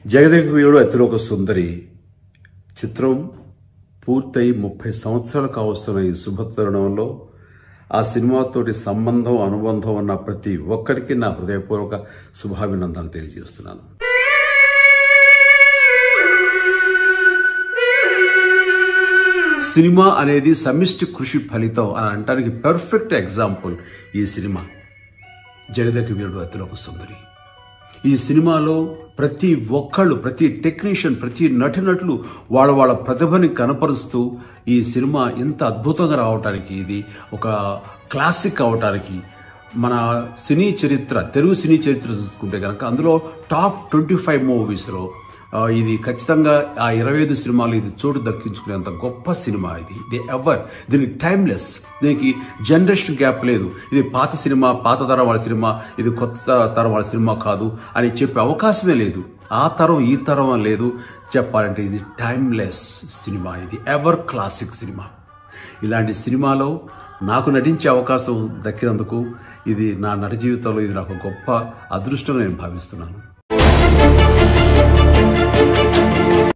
జగదేక వీరుడు అతిలోక సుందరి చిత్రం పూర్తయి ముప్పై సంవత్సరాలు కావస్తున్న ఈ శుభతరుణంలో ఆ సినిమాతోటి సంబంధం అనుబంధం ఉన్న ప్రతి ఒక్కరికి నా హృదయపూర్వక శుభాభినందనలు తెలియజేస్తున్నాను సినిమా అనేది సమిష్టి కృషి ఫలితం అని అంటానికి పర్ఫెక్ట్ ఎగ్జాంపుల్ ఈ సినిమా జగదేక వీరుడు అతిలోక సుందరి ఈ సినిమాలో ప్రతి ఒక్కళ్ళు ప్రతి టెక్నీషియన్ ప్రతి నటినట్లు వాళ్ళ వాళ్ళ ప్రతిభని కనపరుస్తూ ఈ సినిమా ఇంత అద్భుతంగా రావటానికి ఇది ఒక క్లాసిక్ అవటానికి మన సినీ చరిత్ర తెలుగు సినీ చరిత్ర చూసుకుంటే కనుక అందులో టాప్ ట్వంటీ ఫైవ్ మూవీస్లో ఆ, ఇది ఖచ్చితంగా ఆ ఇరవై ఐదు సినిమాలు ఇది చోటు దక్కించుకునేంత గొప్ప సినిమా ఇది ఇది ఎవర్ దీనికి టైమ్లెస్ దీనికి జనరేషన్ గ్యాప్ లేదు ఇది పాత సినిమా పాత తరం వాళ్ళ సినిమా ఇది కొత్త తరం వాళ్ళ సినిమా కాదు అని చెప్పే అవకాశమే లేదు ఆ తరం ఈ తరం అని లేదు చెప్పాలంటే ఇది టైమ్లెస్ సినిమా ఇది ఎవర్ క్లాసిక్ సినిమా ఇలాంటి సినిమాలో నాకు నటించే అవకాశం దక్కినందుకు ఇది నా నట జీవితంలో ఇది నాకు గొప్ప అదృష్టంగా నేను భావిస్తున్నాను